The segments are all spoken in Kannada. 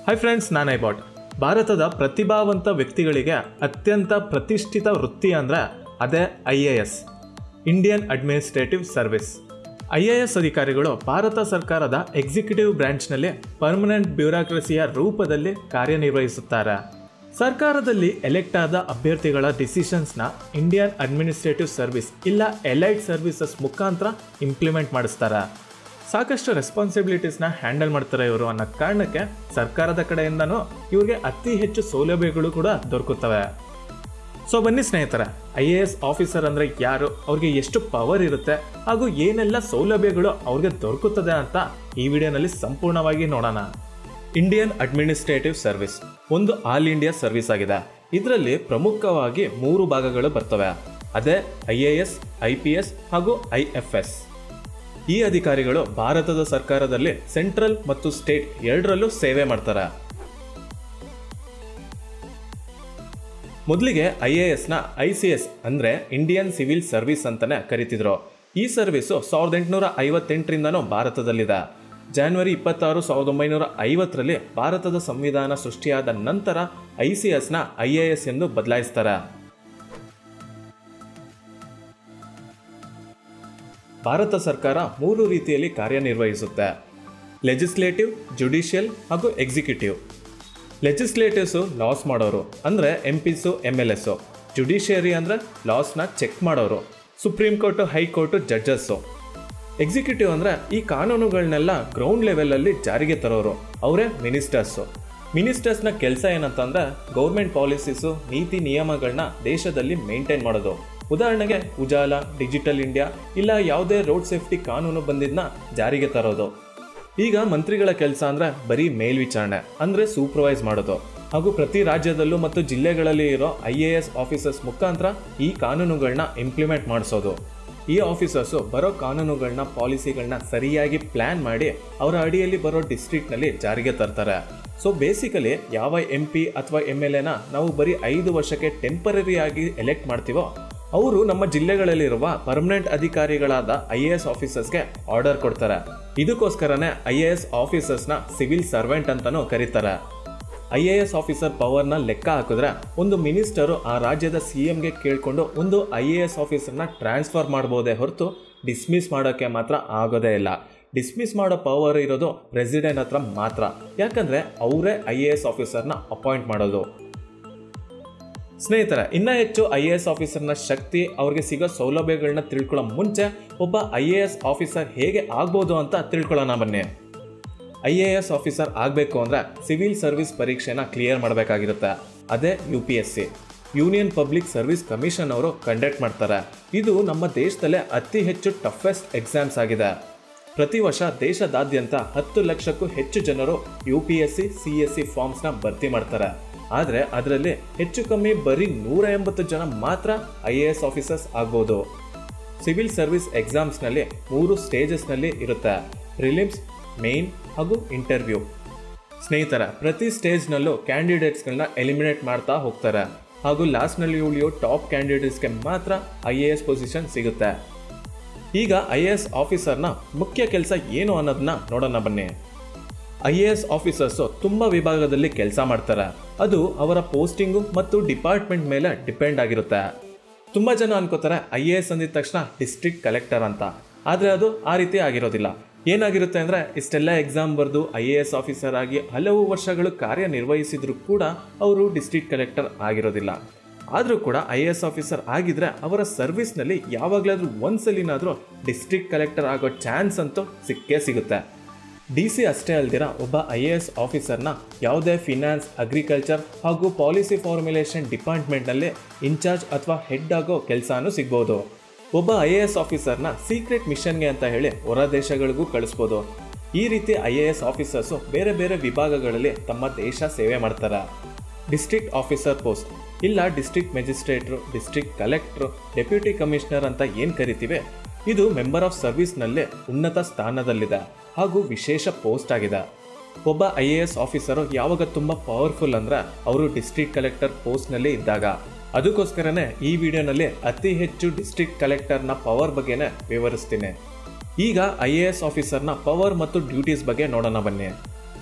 ಹಾಯ್ ಫ್ರೆಂಡ್ಸ್ ನಾನು ಐಬಾಟ್ ಭಾರತದ ಪ್ರತಿಭಾವಂತ ವ್ಯಕ್ತಿಗಳಿಗೆ ಅತ್ಯಂತ ಪ್ರತಿಷ್ಠಿತ ವೃತ್ತಿ ಅಂದರೆ ಅದೇ I A S Indian administrative service I A S ಅಧಿಕಾರಿಗಳು ಭಾರತ ಸರ್ಕಾರದ ಎಕ್ಸಿಕ್ಯೂಟಿವ್ ಬ್ರಾಂಚ್ನಲ್ಲಿ ಪರ್ಮನೆಂಟ್ ಬ್ಯೂರೋಕ್ರಸಿಯ ರೂಪದಲ್ಲಿ ಕಾರ್ಯನಿರ್ವಹಿಸುತ್ತಾರೆ ಸರ್ಕಾರದಲ್ಲಿ ಎಲೆಕ್ಟ್ ಆದ ಅಭ್ಯರ್ಥಿಗಳ ಡಿಸಿಷನ್ಸ್ನ ಇಂಡಿಯನ್ ಅಡ್ಮಿನಿಸ್ಟ್ರೇಟಿವ್ ಸರ್ವಿಸ್ ಇಲ್ಲ ಎಲೈಟ್ ಸರ್ವಿಸಸ್ ಮುಖಾಂತರ ಇಂಪ್ಲಿಮೆಂಟ್ ಮಾಡಿಸ್ತಾರೆ ಸಾಕಷ್ಟು ರೆಸ್ಪಾನ್ಸಿಬಿಲಿಟೀಸ್ನ ಹ್ಯಾಂಡಲ್ ಮಾಡ್ತಾರೆ ಇವರು ಅನ್ನೋ ಕಾರಣಕ್ಕೆ ಸರ್ಕಾರದ ಕಡೆಯಿಂದನೂ ಇವ್ರಿಗೆ ಅತಿ ಹೆಚ್ಚು ಸೌಲಭ್ಯಗಳು ಕೂಡ ದೊರಕುತ್ತವೆ ಸೊ ಬನ್ನಿ ಸ್ನೇಹಿತರೆ ಐ ಎ ಎಸ್ ಆಫೀಸರ್ ಅಂದರೆ ಯಾರು ಅವ್ರಿಗೆ ಎಷ್ಟು ಪವರ್ ಇರುತ್ತೆ ಹಾಗೂ ಏನೆಲ್ಲ ಸೌಲಭ್ಯಗಳು ಅವ್ರಿಗೆ ದೊರಕುತ್ತದೆ ಅಂತ ಈ ವಿಡಿಯೋನಲ್ಲಿ ಸಂಪೂರ್ಣವಾಗಿ ನೋಡೋಣ ಇಂಡಿಯನ್ ಅಡ್ಮಿನಿಸ್ಟ್ರೇಟಿವ್ ಸರ್ವಿಸ್ ಒಂದು ಆಲ್ ಇಂಡಿಯಾ ಸರ್ವಿಸ್ ಆಗಿದೆ ಇದರಲ್ಲಿ ಪ್ರಮುಖವಾಗಿ ಮೂರು ಭಾಗಗಳು ಬರ್ತವೆ ಅದೇ I A S I P S ಹಾಗೂ ಐ ಎಫ್ ಎಸ್ ಈ ಅಧಿಕಾರಿಗಳು ಭಾರತದ ಸರ್ಕಾರದಲ್ಲಿ ಸೆಂಟ್ರಲ್ ಮತ್ತು ಸ್ಟೇಟ್ ಎರಡರಲ್ಲೂ ಸೇವೆ ಮಾಡ್ತಾರೆ ಮೊದಲಿಗೆ ಐ ಎ ಎಸ್ನ ಐ ಸಿ ಎಸ್ ಅಂದರೆ ಇಂಡಿಯನ್ ಸಿವಿಲ್ ಸರ್ವಿಸ್ ಅಂತಾನೆ ಕರಿತಿದ್ರು ಈ ಸರ್ವಿಸು ಸಾವಿರದ ಎಂಟುನೂರ ಐವತ್ತೆಂಟರಿಂದನೂ ಭಾರತದಲ್ಲಿದೆ ಜಾನ್ವರಿ ಇಪ್ಪತ್ತಾರು ಸಾವಿರದ ಒಂಬೈನೂರ ಐವತ್ತರಲ್ಲಿ ಭಾರತದ ಸಂವಿಧಾನ ಸೃಷ್ಟಿಯಾದ ನಂತರ ಐ ಸಿ ಎಸ್ನ ಐ ಎ ಎಸ್ ಎಂದು ಬದಲಾಯಿಸ್ತಾರೆ ಭಾರತ ಸರ್ಕಾರ ಮೂರು ರೀತಿಯಲ್ಲಿ ಕಾರ್ಯನಿರ್ವಹಿಸುತ್ತೆ ಲೆಜಿಸ್ಲೇಟಿವ್ ಜುಡಿಷಿಯಲ್ ಹಾಗೂ ಎಕ್ಸಿಕ್ಯೂಟಿವ್ ಲೆಜಿಸ್ಲೇಟಿವ್ಸು ಲಾಸ್ ಮಾಡೋರು ಅಂದರೆ M Ps M L S judiciary ಅಂದರೆ ಲಾಸ್ನ ಚೆಕ್ ಮಾಡೋರು supreme court high court judges executive ಅಂದರೆ ಈ ಕಾನೂನುಗಳನ್ನೆಲ್ಲ ಗ್ರೌಂಡ್ ಲೆವೆಲಲ್ಲಿ ಜಾರಿಗೆ ತರೋರು ಅವರೇ ಮಿನಿಸ್ಟರ್ಸು ಮಿನಿಸ್ಟರ್ಸ್ನ ಕೆಲಸ ಏನಂತಂದ್ರೆ ಗೌರ್ಮೆಂಟ್ ಪಾಲಿಸೀಸು ನೀತಿ ನಿಯಮಗಳನ್ನ ದೇಶದಲ್ಲಿ ಮೇಂಟೈನ್ ಮಾಡೋದು ಉದಾಹರಣೆಗೆ ಉಜಾಲ ಡಿಜಿಟಲ್ ಇಂಡಿಯಾ ಇಲ್ಲ ಯಾವುದೇ ರೋಡ್ ಸೇಫ್ಟಿ ಕಾನೂನು ಬಂದಿದ್ದನ್ನ ಜಾರಿಗೆ ತರೋದು ಈಗ ಮಂತ್ರಿಗಳ ಕೆಲಸ ಅಂದ್ರೆ ಬರೀ ಮೇಲ್ವಿಚಾರಣೆ ಅಂದ್ರೆ ಸೂಪರ್ವೈಸ್ ಮಾಡೋದು ಹಾಗೂ ಪ್ರತಿ ರಾಜ್ಯದಲ್ಲೂ ಮತ್ತು ಜಿಲ್ಲೆಗಳಲ್ಲಿ ಇರೋ ಐ ಎ ಎಸ್ ಆಫೀಸರ್ಸ್ ಮುಖಾಂತರ ಈ ಕಾನೂನುಗಳನ್ನ ಇಂಪ್ಲಿಮೆಂಟ್ ಮಾಡಿಸೋದು ಈ ಆಫೀಸರ್ಸು ಬರೋ ಕಾನೂನುಗಳನ್ನ ಪಾಲಿಸಿಗಳನ್ನ ಸರಿಯಾಗಿ ಪ್ಲಾನ್ ಮಾಡಿ ಅವರ ಅಡಿಯಲ್ಲಿ ಬರೋ ಡಿಸ್ಟ್ರಿಕ್ಟ್ನಲ್ಲಿ ಜಾರಿಗೆ ತರ್ತಾರೆ ಸೊ ಬೇಸಿಕಲಿ ಯಾವ ಎಂ ಪಿ ಅಥವಾ ಎಮ್ ಎಲ್ ಎನ ನಾವು ಬರೀ ಐದು ವರ್ಷಕ್ಕೆ ಟೆಂಪರರಿ ಆಗಿ ಎಲೆಕ್ಟ್ ಮಾಡ್ತೀವೋ ಅವರು ನಮ್ಮ ಜಿಲ್ಲೆಗಳಲ್ಲಿರುವ ಪರ್ಮನೆಂಟ್ ಅಧಿಕಾರಿಗಳಾದ ಐ ಎ ಎಸ್ ಆಫೀಸರ್ಸ್ಗೆ ಆರ್ಡರ್ ಕೊಡ್ತಾರೆ ಇದಕ್ಕೋಸ್ಕರನೇ ಐ ಎ ಎಸ್ ಆಫೀಸರ್ಸ್ನ ಸಿವಿಲ್ ಸರ್ವೆಂಟ್ ಅಂತಾನೂ ಕರೀತಾರೆ ಐ ಎ ಎಸ್ ಆಫೀಸರ್ ಪವರ್ನ ಲೆಕ್ಕ ಹಾಕಿದ್ರೆ ಒಂದು ಮಿನಿಸ್ಟರು ಆ ರಾಜ್ಯದ ಸಿ ಎಂಗೆ ಕೇಳಿಕೊಂಡು ಒಂದು ಐ ಎ ಎಸ್ ಆಫೀಸರ್ನ ಟ್ರಾನ್ಸ್ಫರ್ ಮಾಡ್ಬೋದೇ ಹೊರತು ಡಿಸ್ಮಿಸ್ ಮಾಡೋಕ್ಕೆ ಮಾತ್ರ ಆಗೋದೇ ಇಲ್ಲ ಡಿಸ್ಮಿಸ್ ಮಾಡೋ ಪವರ್ ಇರೋದು ಪ್ರೆಸಿಡೆಂಟ್ ಹತ್ರ ಮಾತ್ರ ಯಾಕಂದರೆ ಅವರೇ ಐ ಎ ಎಸ್ ಆಫೀಸರ್ನ ಅಪಾಯಿಂಟ್ ಮಾಡೋದು ಸ್ನೇಹಿತರೆ ಇನ್ನ ಹೆಚ್ಚು ಐ ಎ ಎಸ್ ಆಫೀಸರ್ನ ಶಕ್ತಿ ಅವ್ರಿಗೆ ಸಿಗೋ ಸೌಲಭ್ಯಗಳನ್ನ ತಿಳ್ಕೊಳ್ಳೋ ಮುಂಚೆ ಒಬ್ಬ ಐ ಎ ಎಸ್ ಆಫೀಸರ್ ಹೇಗೆ ಆಗ್ಬೋದು ಅಂತ ತಿಳ್ಕೊಳ್ಳೋಣ ಬನ್ನಿ ಐ ಎ ಎಸ್ ಆಫೀಸರ್ ಆಗಬೇಕು ಅಂದರೆ ಸಿವಿಲ್ ಸರ್ವಿಸ್ ಪರೀಕ್ಷೆನ ಕ್ಲಿಯರ್ ಮಾಡಬೇಕಾಗಿರುತ್ತೆ ಅದೇ U P S C union public service commission ಅವರು ಕಂಡಕ್ಟ್ ಮಾಡ್ತಾರೆ ಇದು ನಮ್ಮ ದೇಶದಲ್ಲೇ ಅತಿ ಹೆಚ್ಚು ಟಫೆಸ್ಟ್ ಎಕ್ಸಾಮ್ಸ್ ಆಗಿದೆ ಪ್ರತಿ ವರ್ಷ ದೇಶದಾದ್ಯಂತ ಹತ್ತು ಲಕ್ಷಕ್ಕೂ ಹೆಚ್ಚು ಜನರು U P S C C S C ಫಾರ್ಮ್ಸ್ನ ಭರ್ತಿ ಮಾಡ್ತಾರೆ ಆದರೆ ಅದರಲ್ಲಿ ಹೆಚ್ಚು ಕಮ್ಮಿ ಬರೀ ನೂರ ಎಂಬತ್ತು ಜನ ಮಾತ್ರ ಐ ಎ ಎಸ್ ಆಫೀಸರ್ಸ್ ಆಗ್ಬೋದು ಸಿವಿಲ್ ಸರ್ವಿಸ್ ಎಕ್ಸಾಮ್ಸ್ನಲ್ಲಿ ಮೂರು ಸ್ಟೇಜಸ್ನಲ್ಲಿ ಇರುತ್ತೆ ಪ್ರಿಲಿಮ್ಸ್ ಮೇನ್ ಹಾಗೂ ಇಂಟರ್ವ್ಯೂ ಸ್ನೇಹಿತರ ಪ್ರತಿ ಸ್ಟೇಜ್ನಲ್ಲೂ ಕ್ಯಾಂಡಿಡೇಟ್ಸ್ಗಳನ್ನ ಎಲಿಮಿನೇಟ್ ಮಾಡ್ತಾ ಹೋಗ್ತಾರೆ ಹಾಗೂ ಲಾಸ್ಟ್ನಲ್ಲಿ ಉಳಿಯೋ ಟಾಪ್ ಕ್ಯಾಂಡಿಡೇಟ್ಸ್ಗೆ ಮಾತ್ರ ಐ ಎ ಎಸ್ ಪೊಸಿಷನ್ ಸಿಗುತ್ತೆ ಈಗ ಐ ಎ ಎಸ್ ಆಫೀಸರ್ನ ಮುಖ್ಯ ಕೆಲಸ ಏನು ಅನ್ನೋದನ್ನ ನೋಡೋಣ ಬನ್ನಿ ಐ ಎ ಎಸ್ ಆಫೀಸರ್ಸು ತುಂಬ ವಿಭಾಗದಲ್ಲಿ ಕೆಲಸ ಮಾಡ್ತಾರೆ ಅದು ಅವರ ಪೋಸ್ಟಿಂಗು ಮತ್ತು ಡಿಪಾರ್ಟ್ಮೆಂಟ್ ಮೇಲೆ ಡಿಪೆಂಡ್ ಆಗಿರುತ್ತೆ ತುಂಬ ಜನ ಅನ್ಕೋತಾರೆ ಐ ಎ ಎಸ್ ಅಂದಿದ ತಕ್ಷಣ ಡಿಸ್ಟ್ರಿಕ್ಟ್ ಕಲೆಕ್ಟರ್ ಅಂತ ಆದರೆ ಅದು ಆ ರೀತಿ ಆಗಿರೋದಿಲ್ಲ ಏನಾಗಿರುತ್ತೆ ಅಂದರೆ ಇಷ್ಟೆಲ್ಲ ಎಕ್ಸಾಮ್ ಬರೆದು ಐ ಎ ಎಸ್ ಆಫೀಸರ್ ಆಗಿ ಹಲವು ವರ್ಷಗಳು ಕಾರ್ಯನಿರ್ವಹಿಸಿದ್ರು ಕೂಡ ಅವರು ಡಿಸ್ಟ್ರಿಕ್ಟ್ ಕಲೆಕ್ಟರ್ ಆಗಿರೋದಿಲ್ಲ ಆದರೂ ಕೂಡ ಐ ಎ ಎಸ್ ಆಫೀಸರ್ ಆಗಿದ್ರೆ ಅವರ ಸರ್ವಿಸ್ನಲ್ಲಿ ಯಾವಾಗಲಾದ್ರೂ ಒಂದ್ಸಲಿನಾದರೂ ಡಿಸ್ಟ್ರಿಕ್ಟ್ ಕಲೆಕ್ಟರ್ ಆಗೋ ಚಾನ್ಸ್ ಅಂತೂ ಸಿಕ್ಕೇ ಸಿಗುತ್ತೆ ಡಿ ಸಿ ಅಷ್ಟೇ ಅಲ್ದಿರ ಒಬ್ಬ ಐ ಎ ಎಸ್ ಆಫೀಸರ್ನ ಯಾವುದೇ ಫಿನಾನ್ಸ್ ಅಗ್ರಿಕಲ್ಚರ್ ಹಾಗೂ ಪಾಲಿಸಿ ಫಾರ್ಮುಲೇಷನ್ ಡಿಪಾರ್ಟ್ಮೆಂಟ್ನಲ್ಲಿ ಇನ್ಚಾರ್ಜ್ ಅಥವಾ ಹೆಡ್ ಆಗೋ ಕೆಲಸನೂ ಸಿಗ್ಬೋದು ಒಬ್ಬ ಐ ಎ ಎಸ್ ಆಫೀಸರ್ನ ಸೀಕ್ರೆಟ್ ಮಿಷನ್ಗೆ ಅಂತ ಹೇಳಿ ಹೊರ ದೇಶಗಳಿಗೂ ಕಳಿಸ್ಬೋದು ಈ ರೀತಿ ಐ ಎ ಎಸ್ ಆಫೀಸರ್ಸು ಬೇರೆ ಬೇರೆ ವಿಭಾಗಗಳಲ್ಲಿ ತಮ್ಮ ದೇಶ ಸೇವೆ ಮಾಡ್ತಾರೆ ಡಿಸ್ಟ್ರಿಕ್ಟ್ ಆಫೀಸರ್ ಪೋಸ್ಟ್ ಇಲ್ಲ ಡಿಸ್ಟ್ರಿಕ್ಟ್ ಮೆಜಿಸ್ಟ್ರೇಟ್ರು ಡಿಸ್ಟ್ರಿಕ್ಟ್ ಕಲೆಕ್ಟ್ರು ಡೆಪ್ಯೂಟಿ ಕಮಿಷನರ್ ಅಂತ ಏನು ಕರಿತೀವಿ ಇದು ಮೆಂಬರ್ ಆಫ್ ಸರ್ವಿಸ್ನಲ್ಲೇ ಉನ್ನತ ಸ್ಥಾನದಲ್ಲಿದೆ ಹಾಗೂ ವಿಶೇಷ ಪೋಸ್ಟ್ ಆಗಿದೆ ಒಬ್ಬ ಐ ಎ ಎಸ್ ಆಫೀಸರು ಯಾವಾಗ ತುಂಬ ಪವರ್ಫುಲ್ ಅಂದ್ರೆ ಅವರು ಡಿಸ್ಟ್ರಿಕ್ಟ್ ಕಲೆಕ್ಟರ್ ಪೋಸ್ಟ್ನಲ್ಲಿ ಇದ್ದಾಗ ಅದಕ್ಕೋಸ್ಕರನೇ ಈ ವಿಡಿಯೋನಲ್ಲಿ ಅತಿ ಹೆಚ್ಚು ಡಿಸ್ಟ್ರಿಕ್ಟ್ ಕಲೆಕ್ಟರ್ನ ಪವರ್ ಬಗ್ಗೆನೇ ವಿವರಿಸ್ತೀನಿ ಈಗ ಐ ಎ ಎಸ್ ಆಫೀಸರ್ನ ಪವರ್ ಮತ್ತು ಡ್ಯೂಟೀಸ್ ಬಗ್ಗೆ ನೋಡೋಣ ಬನ್ನಿ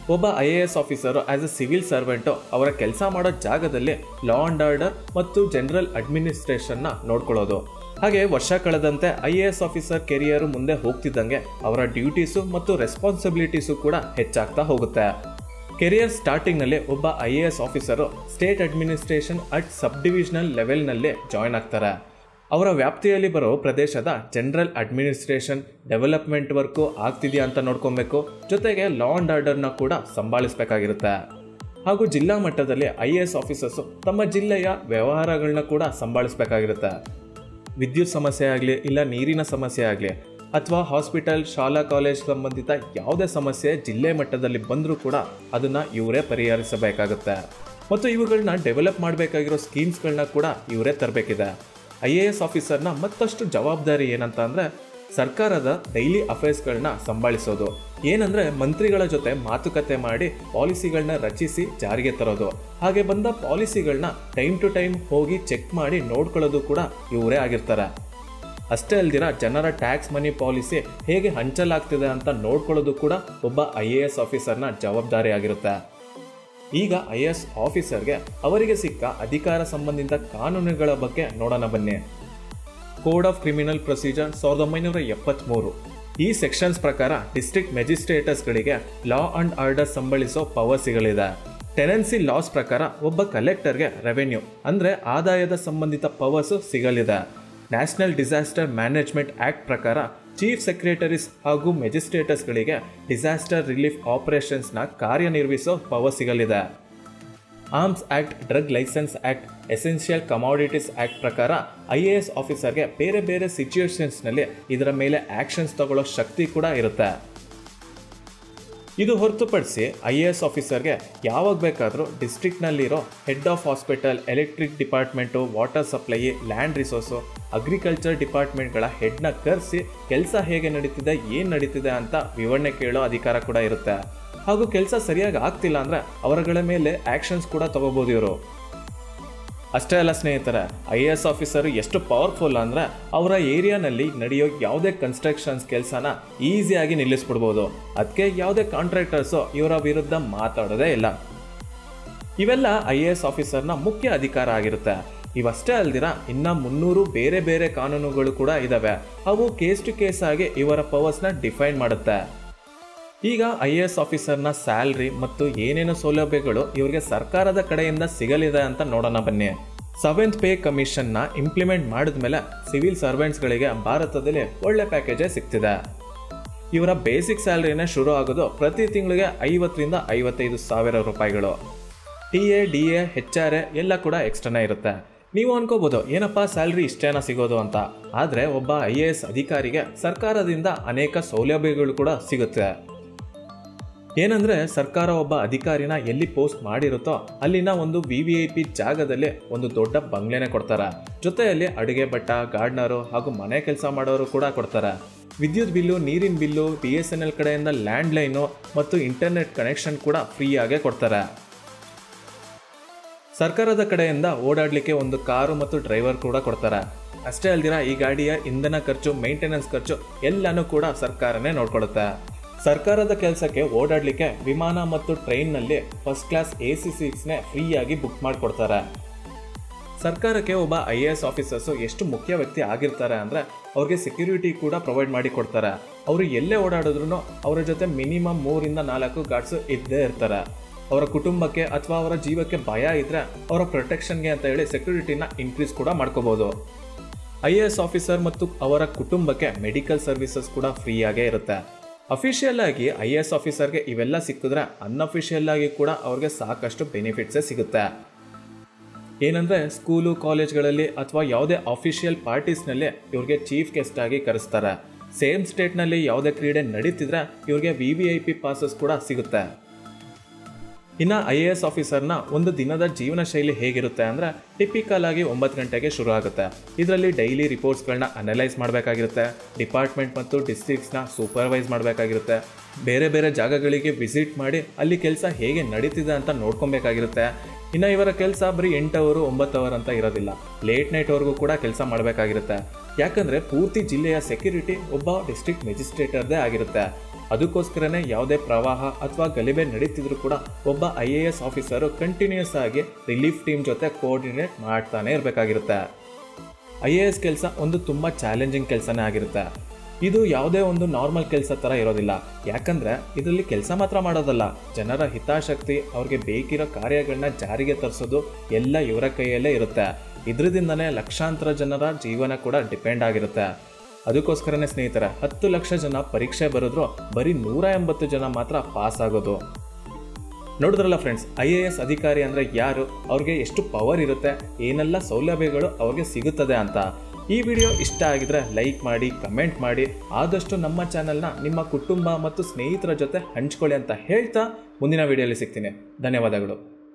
ಒಬ್ಬ I A S officer as a civil servant ಅವರ ಕೆಲಸ ಮಾಡೋ ಜಾಗದಲ್ಲಿ ಲಾ ಅಂಡ್ ಆರ್ಡರ್ ಮತ್ತು ಜನರಲ್ ಅಡ್ಮಿನಿಸ್ಟ್ರೇಷನ್ನ ನೋಡ್ಕೊಳ್ಳೋದು ಹಾಗೆ ವರ್ಷ ಕಳೆದಂತೆ I A S officer career ಮುಂದೆ ಹೋಗ್ತಿದ್ದಂಗೆ ಅವರ ಡ್ಯೂಟೀಸು ಮತ್ತು ರೆಸ್ಪಾನ್ಸಿಬಿಲಿಟೀಸು ಕೂಡ ಹೆಚ್ಚಾಗ್ತಾ ಹೋಗುತ್ತೆ ಕೆರಿಯರ್ ಸ್ಟಾರ್ಟಿಂಗ್ನಲ್ಲಿ ಒಬ್ಬ I A S officer state administration at sub divisional ಲೆವೆಲ್ನಲ್ಲಿ ಜಾಯ್ನ್ ಆಗ್ತಾರೆ ಅವರ ವ್ಯಾಪ್ತಿಯಲ್ಲಿ ಬರೋ ಪ್ರದೇಶದ ಜನರಲ್ ಅಡ್ಮಿನಿಸ್ಟ್ರೇಷನ್ ಡೆವಲಪ್ಮೆಂಟ್ ವರ್ಕು ಆಗ್ತಿದೆಯಾ ಅಂತ ನೋಡ್ಕೊಬೇಕು ಜೊತೆಗೆ ಲಾ ಅಂಡ್ ಆರ್ಡರ್ನ ಕೂಡ ಸಂಭಾಳಿಸಬೇಕಾಗಿರುತ್ತೆ ಹಾಗೂ ಜಿಲ್ಲಾ ಮಟ್ಟದಲ್ಲಿ ಐ ಎ ಎಸ್ ಆಫೀಸರ್ಸು ತಮ್ಮ ಜಿಲ್ಲೆಯ ವ್ಯವಹಾರಗಳನ್ನ ಕೂಡ ಸಂಭಾಳಿಸಬೇಕಾಗಿರುತ್ತೆ ವಿದ್ಯುತ್ ಸಮಸ್ಯೆ ಆಗಲಿ ಇಲ್ಲ ನೀರಿನ ಸಮಸ್ಯೆ ಆಗಲಿ ಅಥವಾ ಹಾಸ್ಪಿಟಲ್ ಶಾಲಾ ಕಾಲೇಜ್ ಸಂಬಂಧಿತ ಯಾವುದೇ ಸಮಸ್ಯೆ ಜಿಲ್ಲೆ ಮಟ್ಟದಲ್ಲಿ ಬಂದರೂ ಕೂಡ ಅದನ್ನು ಇವರೇ ಪರಿಹರಿಸಬೇಕಾಗುತ್ತೆ ಮತ್ತು ಇವುಗಳನ್ನ ಡೆವಲಪ್ ಮಾಡಬೇಕಾಗಿರೋ ಸ್ಕೀಮ್ಸ್ಗಳನ್ನ ಕೂಡ ಇವರೇ ತರಬೇಕಿದೆ ಐ ಎ ಎಸ್ ಆಫೀಸರ್ನ ಮತ್ತಷ್ಟು ಜವಾಬ್ದಾರಿ ಏನಂತ ಅಂದರೆ ಸರ್ಕಾರದ ಡೈಲಿ ಅಫೇರ್ಸ್ಗಳನ್ನ ಸಂಭಾಳಿಸೋದು ಏನಂದ್ರೆ ಮಂತ್ರಿಗಳ ಜೊತೆ ಮಾತುಕತೆ ಮಾಡಿ ಪಾಲಿಸಿಗಳನ್ನ ರಚಿಸಿ ಜಾರಿಗೆ ತರೋದು ಹಾಗೆ ಬಂದ ಪಾಲಿಸಿಗಳನ್ನ ಟೈಮ್ ಟು ಟೈಮ್ ಹೋಗಿ ಚೆಕ್ ಮಾಡಿ ನೋಡ್ಕೊಳ್ಳೋದು ಕೂಡ ಇವರೇ ಆಗಿರ್ತಾರೆ ಅಷ್ಟೇ ಅಲ್ದಿರ ಜನರ ಟ್ಯಾಕ್ಸ್ ಮನಿ ಪಾಲಿಸಿ ಹೇಗೆ ಹಂಚಲಾಗ್ತಿದೆ ಅಂತ ನೋಡ್ಕೊಳ್ಳೋದು ಕೂಡ ಒಬ್ಬ ಐ ಎ ಎಸ್ ಆಫೀಸರ್ನ ಜವಾಬ್ದಾರಿ ಆಗಿರುತ್ತೆ ಈಗ ಐ ಎಸ್ ಆಫೀಸರ್ಗೆ ಅವರಿಗೆ ಸಿಕ್ಕ ಅಧಿಕಾರ ಸಂಬಂಧಿತ ಕಾನೂನುಗಳ ಬಗ್ಗೆ ನೋಡೋಣ ಬನ್ನಿ ಕೋಡ್ ಆಫ್ ಕ್ರಿಮಿನಲ್ ಪ್ರೊಸೀಜರ್ ಸಾವಿರದ ಒಂಬೈನೂರ ಎಪ್ಪತ್ತ್ಮೂರು ಈ ಸೆಕ್ಷನ್ಸ್ ಪ್ರಕಾರ ಡಿಸ್ಟ್ರಿಕ್ಟ್ ಮೆಜಿಸ್ಟ್ರೇಟರ್ಸ್ಗಳಿಗೆ ಲಾ ಅಂಡ್ ಆರ್ಡರ್ ಸಂಬಳಿಸೋ ಪವರ್ಸಿಗಳಿದೆ ಟೆನೆನ್ಸಿ ಲಾಸ್ ಪ್ರಕಾರ ಒಬ್ಬ ಕಲೆಕ್ಟರ್ಗೆ ರೆವೆನ್ಯೂ ಅಂದರೆ ಆದಾಯದ ಸಂಬಂಧಿತ ಪವರ್ಸು ಸಿಗಲಿದೆ ನ್ಯಾಷನಲ್ ಡಿಸಾಸ್ಟರ್ ಮ್ಯಾನೇಜ್ಮೆಂಟ್ ಆಕ್ಟ್ ಪ್ರಕಾರ ಚೀಫ್ ಸೆಕ್ರೆಟರೀಸ್ ಹಾಗೂ ಮೆಜಿಸ್ಟ್ರೇಟರ್ಸ್ಗಳಿಗೆ ಡಿಸಾಸ್ಟರ್ ರಿಲೀಫ್ ಆಪರೇಷನ್ಸ್ನ ಕಾರ್ಯನಿರ್ವಹಿಸೋ ಪವರ್ ಸಿಗಲಿದೆ arms act drug licence act essential commodities act ಪ್ರಕಾರ ಐ ಎ ಎಸ್ ಆಫೀಸರ್ಗೆ ಬೇರೆ ಬೇರೆ ಸಿಚುಯೇಷನ್ಸ್ನಲ್ಲಿ ಇದರ ಮೇಲೆ ಆಕ್ಷನ್ಸ್ ತಗೊಳ್ಳೋ ಶಕ್ತಿ ಕೂಡ ಇರುತ್ತೆ ಇದು ಹೊರತುಪಡಿಸಿ ಐ ಎ ಎಸ್ ಆಫೀಸರ್ಗೆ ಯಾವಾಗ ಬೇಕಾದರೂ ಡಿಸ್ಟ್ರಿಕ್ಟ್ನಲ್ಲಿರೋ head of hospital electric department water supply land resource agriculture ಡಿಪಾರ್ಟ್ಮೆಂಟ್ಗಳ ಹೆಡ್ನ ಕರೆಸಿ ಕೆಲಸ ಹೇಗೆ ನಡೀತಿದೆ ಏನು ನಡೀತಿದೆ ಅಂತ ವಿವರಣೆ ಕೇಳೋ ಅಧಿಕಾರ ಕೂಡ ಇರುತ್ತೆ ಹಾಗೂ ಕೆಲಸ ಸರಿಯಾಗಿ ಆಗ್ತಿಲ್ಲ ಅಂದರೆ ಅವರಗಳ ಮೇಲೆ ಆ್ಯಕ್ಷನ್ಸ್ ಕೂಡ ತಗೋಬೋದು ಇವರು ಅಷ್ಟೇ ಅಲ್ಲ ಸ್ನೇಹಿತರೆ ಐ ಎ ಎಸ್ ಆಫೀಸರ್ ಎಷ್ಟು ಪವರ್ಫುಲ್ ಅಂದರೆ ಅವರ ಏರಿಯಾನಲ್ಲಿ ನಡೆಯೋ ಯಾವುದೇ ಕನ್ಸ್ಟ್ರಕ್ಷನ್ಸ್ ಕೆಲಸನ ಈಸಿಯಾಗಿ ನಿಲ್ಲಿಸ್ಬಿಡ್ಬೋದು ಅದಕ್ಕೆ ಯಾವುದೇ ಕಾಂಟ್ರಾಕ್ಟರ್ಸು ಇವರ ವಿರುದ್ಧ ಮಾತಾಡೋದೇ ಇಲ್ಲ ಇವೆಲ್ಲ ಐ ಎ ಎಸ್ ಆಫೀಸರ್ನ ಮುಖ್ಯ ಅಧಿಕಾರ ಆಗಿರುತ್ತೆ ಇವಷ್ಟೇ ಅಲ್ದಿರ ಇನ್ನ ಮುನ್ನೂರು ಬೇರೆ ಬೇರೆ ಕಾನೂನುಗಳು ಕೂಡ ಇದಾವೆ ಅವು ಕೇಸ್ ಟು ಕೇಸ್ ಆಗಿ ಇವರ ಪವರ್ಸ್ನ ಡಿಫೈನ್ ಮಾಡುತ್ತೆ ಈಗ ಐ ಎ ಎಸ್ ಆಫೀಸರ್ನ ಸ್ಯಾಲ್ರಿ ಮತ್ತು ಏನೇನು ಸೌಲಭ್ಯಗಳು ಇವರಿಗೆ ಸರ್ಕಾರದ ಕಡೆಯಿಂದ ಸಿಗಲಿದೆ ಅಂತ ನೋಡೋಣ ಬನ್ನಿ ಸೆವೆಂತ್ ಪೇ ಕಮಿಷನ್ನ ಇಂಪ್ಲಿಮೆಂಟ್ ಮಾಡಿದ್ಮೇಲೆ ಸಿವಿಲ್ ಸರ್ವೆಂಟ್ಸ್ಗಳಿಗೆ ಭಾರತದಲ್ಲಿ ಒಳ್ಳೆ ಪ್ಯಾಕೇಜೇ ಸಿಗ್ತಿದೆ ಇವರ ಬೇಸಿಕ್ ಸ್ಯಾಲ್ರಿನೇ ಶುರು ಆಗೋದು ಪ್ರತಿ ತಿಂಗಳಿಗೆ ಐವತ್ತರಿಂದ ಐವತ್ತೈದು ಸಾವಿರ ರೂಪಾಯಿಗಳು T A D A H R A ಎಲ್ಲ ಕೂಡ ಎಕ್ಸ್ಟ್ರಾನೇ ಇರುತ್ತೆ ನೀವು ಅನ್ಕೋಬೋದು ಏನಪ್ಪ ಸ್ಯಾಲ್ರಿ ಇಷ್ಟೇನ ಸಿಗೋದು ಅಂತ ಆದರೆ ಒಬ್ಬ ಐ ಎ ಎಸ್ ಅಧಿಕಾರಿಗೆ ಸರ್ಕಾರದಿಂದ ಅನೇಕ ಸೌಲಭ್ಯಗಳು ಕೂಡ ಸಿಗುತ್ತೆ ಏನಂದ್ರೆ ಸರ್ಕಾರ ಒಬ್ಬ ಅಧಿಕಾರಿನ ಎಲ್ಲಿ ಪೋಸ್ಟ್ ಮಾಡಿರುತ್ತೋ ಅಲ್ಲಿನ ಒಂದು ವಿ ವಿ ಐ ಪಿ ಜಾಗದಲ್ಲಿ ಒಂದು ದೊಡ್ಡ ಬಂಗ್ಲೆನೆ ಕೊಡ್ತಾರೆ ಜೊತೆಯಲ್ಲಿ ಅಡುಗೆ ಭಟ್ಟ ಗಾರ್ಡ್ನರು ಹಾಗೂ ಮನೆ ಕೆಲಸ ಮಾಡೋರು ಕೂಡ ಕೊಡ್ತಾರೆ ವಿದ್ಯುತ್ ಬಿಲ್ಲು ನೀರಿನ bill B S N L ಕಡೆಯಿಂದ ಲ್ಯಾಂಡ್ ಲೈನು ಮತ್ತು ಇಂಟರ್ನೆಟ್ ಕನೆಕ್ಷನ್ ಕೂಡ ಫ್ರೀಯಾಗೇ ಕೊಡ್ತಾರೆ ಸರ್ಕಾರದ ಕಡೆಯಿಂದ ಓಡಾಡಲಿಕ್ಕೆ ಒಂದು ಕಾರು ಮತ್ತು ಡ್ರೈವರ್ ಕೂಡ ಕೊಡ್ತಾರೆ ಅಷ್ಟೇ ಅಲ್ದಿರ ಈ ಗಾಡಿಯ ಇಂಧನ ಖರ್ಚು ಮೇಂಟೆನೆನ್ಸ್ ಖರ್ಚು ಎಲ್ಲನೂ ಕೂಡ ಸರ್ಕಾರನೇ ನೋಡ್ಕೊಳ್ಳುತ್ತೆ ಸರ್ಕಾರದ ಕೆಲಸಕ್ಕೆ ಓಡಾಡಲಿಕ್ಕೆ ವಿಮಾನ ಮತ್ತು ಟ್ರೈನ್ನಲ್ಲಿ ಫಸ್ಟ್ ಕ್ಲಾಸ್ ಎ ಸಿ ಸೀಟ್ಸ್ನೇ ಫ್ರೀಯಾಗಿ ಬುಕ್ ಮಾಡಿಕೊಡ್ತಾರೆ ಸರ್ಕಾರಕ್ಕೆ ಒಬ್ಬ ಐ ಎ ಎಸ್ ಆಫೀಸರ್ಸು ಎಷ್ಟು ಮುಖ್ಯ ವ್ಯಕ್ತಿ ಆಗಿರ್ತಾರೆ ಅಂದರೆ ಅವ್ರಿಗೆ ಸೆಕ್ಯೂರಿಟಿ ಕೂಡ ಪ್ರೊವೈಡ್ ಮಾಡಿ ಕೊಡ್ತಾರೆ ಅವರು ಎಲ್ಲೇ ಓಡಾಡಿದ್ರು ಅವರ ಜೊತೆ ಮಿನಿಮಮ್ ಮೂರಿಂದ ನಾಲ್ಕು ಗಾರ್ಡ್ಸು ಇದ್ದೇ ಇರ್ತಾರೆ ಅವರ ಕುಟುಂಬಕ್ಕೆ ಅಥವಾ ಅವರ ಜೀವಕ್ಕೆ ಭಯ ಇದ್ದರೆ ಅವರ ಪ್ರೊಟೆಕ್ಷನ್ಗೆ ಅಂತ ಹೇಳಿ ಸೆಕ್ಯೂರಿಟಿನ ಇನ್ಕ್ರೀಸ್ ಕೂಡ ಮಾಡ್ಕೋಬೋದು ಐ ಎ ಎಸ್ ಆಫೀಸರ್ ಮತ್ತು ಅವರ ಕುಟುಂಬಕ್ಕೆ ಮೆಡಿಕಲ್ ಸರ್ವಿಸಸ್ ಕೂಡ ಫ್ರೀಯಾಗೇ ಇರುತ್ತೆ ಅಫಿಷಿಯಲ್ ಆಗಿ ಐ ಎ ಎಸ್ ಆಫೀಸರ್ಗೆ ಇವೆಲ್ಲ ಸಿಕ್ಕಿದ್ರೆ ಅನ್ಅಫಿಷಿಯಲ್ ಆಗಿ ಕೂಡ ಅವ್ರಿಗೆ ಸಾಕಷ್ಟು ಬೆನಿಫಿಟ್ಸೇ ಸಿಗುತ್ತೆ ಏನಂದರೆ ಸ್ಕೂಲು ಕಾಲೇಜ್ಗಳಲ್ಲಿ ಅಥವಾ ಯಾವುದೇ ಅಫಿಷಿಯಲ್ ಪಾರ್ಟೀಸ್ನಲ್ಲಿ ಇವ್ರಿಗೆ ಚೀಫ್ ಗೆಸ್ಟ್ ಆಗಿ ಕರೆಸ್ತಾರೆ ಸೇಮ್ ಸ್ಟೇಟ್ನಲ್ಲಿ ಯಾವುದೇ ಕ್ರೀಡೆ ನಡೀತಿದ್ರೆ ಇವ್ರಿಗೆ V V I P passes ಕೂಡ ಸಿಗುತ್ತೆ ಇನ್ನು ಐ ಎ ಎಸ್ ಆಫೀಸರ್ನ ಒಂದು ದಿನದ ಜೀವನ ಶೈಲಿ ಹೇಗಿರುತ್ತೆ ಅಂದರೆ ಟಿಪಿಕಲ್ ಆಗಿ ಒಂಬತ್ತು ಗಂಟೆಗೆ ಶುರು ಆಗುತ್ತೆ ಇದರಲ್ಲಿ ಡೈಲಿ ರಿಪೋರ್ಟ್ಸ್ಗಳನ್ನ ಅನಲೈಸ್ ಮಾಡಬೇಕಾಗಿರುತ್ತೆ ಡಿಪಾರ್ಟ್ಮೆಂಟ್ ಮತ್ತು ಡಿಸ್ಟ್ರಿಕ್ಟ್ಸ್ನ ಸೂಪರ್ವೈಸ್ ಮಾಡಬೇಕಾಗಿರುತ್ತೆ ಬೇರೆ ಬೇರೆ ಜಾಗಗಳಿಗೆ ವಿಸಿಟ್ ಮಾಡಿ ಅಲ್ಲಿ ಕೆಲಸ ಹೇಗೆ ನಡೀತಿದೆ ಅಂತ ನೋಡ್ಕೊಬೇಕಾಗಿರುತ್ತೆ ಇನ್ನು ಇವರ ಕೆಲಸ ಬರೀ ಎಂಟು ಅವರು ಒಂಬತ್ತು ಅವರ್ ಅಂತ ಇರೋದಿಲ್ಲ ಲೇಟ್ ನೈಟ್ವರೆಗೂ ಕೂಡ ಕೆಲಸ ಮಾಡಬೇಕಾಗಿರುತ್ತೆ ಯಾಕಂದರೆ ಪೂರ್ತಿ ಜಿಲ್ಲೆಯ ಸೆಕ್ಯೂರಿಟಿ ಒಬ್ಬ ಡಿಸ್ಟ್ರಿಕ್ಟ್ ಮೆಜಿಸ್ಟ್ರೇಟರ್ದೇ ಆಗಿರುತ್ತೆ ಅದಕ್ಕೋಸ್ಕರನೇ ಯಾವುದೇ ಪ್ರವಾಹ ಅಥವಾ ಗಲಿಬೆ ನಡೀತಿದ್ರು ಕೂಡ ಒಬ್ಬ I A S officer continuous ಆಗಿ ರಿಲೀಫ್ ಟೀಮ್ ಜೊತೆ ಕೋಆರ್ಡಿನೇಟ್ ಮಾಡ್ತಾನೆ ಇರಬೇಕಾಗಿರುತ್ತೆ ಐ ಎ ಎಸ್ ಕೆಲಸ ಒಂದು ತುಂಬ ಚಾಲೆಂಜಿಂಗ್ ಕೆಲಸನೇ ಆಗಿರುತ್ತೆ ಇದು ಯಾವುದೇ ಒಂದು ನಾರ್ಮಲ್ ಕೆಲಸ ಥರ ಇರೋದಿಲ್ಲ ಯಾಕಂದರೆ ಇದರಲ್ಲಿ ಕೆಲಸ ಮಾತ್ರ ಮಾಡೋದಲ್ಲ ಜನರ ಹಿತಾಸಕ್ತಿ ಅವ್ರಿಗೆ ಬೇಕಿರೋ ಕಾರ್ಯಗಳನ್ನ ಜಾರಿಗೆ ತರಿಸೋದು ಎಲ್ಲ ಇವರ ಕೈಯಲ್ಲೇ ಇರುತ್ತೆ ಇದರಿಂದನೇ ಲಕ್ಷಾಂತರ ಜನರ ಜೀವನ ಕೂಡ ಡಿಪೆಂಡ್ ಆಗಿರುತ್ತೆ ಅದಕ್ಕೋಸ್ಕರನೇ ಸ್ನೇಹಿತರೆ ಹತ್ತು ಲಕ್ಷ ಜನ ಪರೀಕ್ಷೆ ಬರೆದ್ರು ಬರೀ ನೂರ ಎಂಬತ್ತು ಜನ ಮಾತ್ರ ಪಾಸ್ ಆಗೋದು ನೋಡಿದ್ರಲ್ಲ ಫ್ರೆಂಡ್ಸ್ ಐ ಎ ಎಸ್ ಅಧಿಕಾರಿ ಅಂದರೆ ಯಾರು ಅವ್ರಿಗೆ ಎಷ್ಟು ಪವರ್ ಇರುತ್ತೆ ಏನೆಲ್ಲ ಸೌಲಭ್ಯಗಳು ಅವ್ರಿಗೆ ಸಿಗುತ್ತದೆ ಅಂತ ಈ ವಿಡಿಯೋ ಇಷ್ಟ ಆಗಿದ್ರೆ ಲೈಕ್ ಮಾಡಿ ಕಮೆಂಟ್ ಮಾಡಿ ಆದಷ್ಟು ನಮ್ಮ ಚಾನಲ್ನ ನಿಮ್ಮ ಕುಟುಂಬ ಮತ್ತು ಸ್ನೇಹಿತರ ಜೊತೆ ಹಂಚ್ಕೊಳ್ಳಿ ಅಂತ ಹೇಳ್ತಾ ಮುಂದಿನ ವಿಡಿಯೋಲಿ ಸಿಗ್ತೀನಿ ಧನ್ಯವಾದಗಳು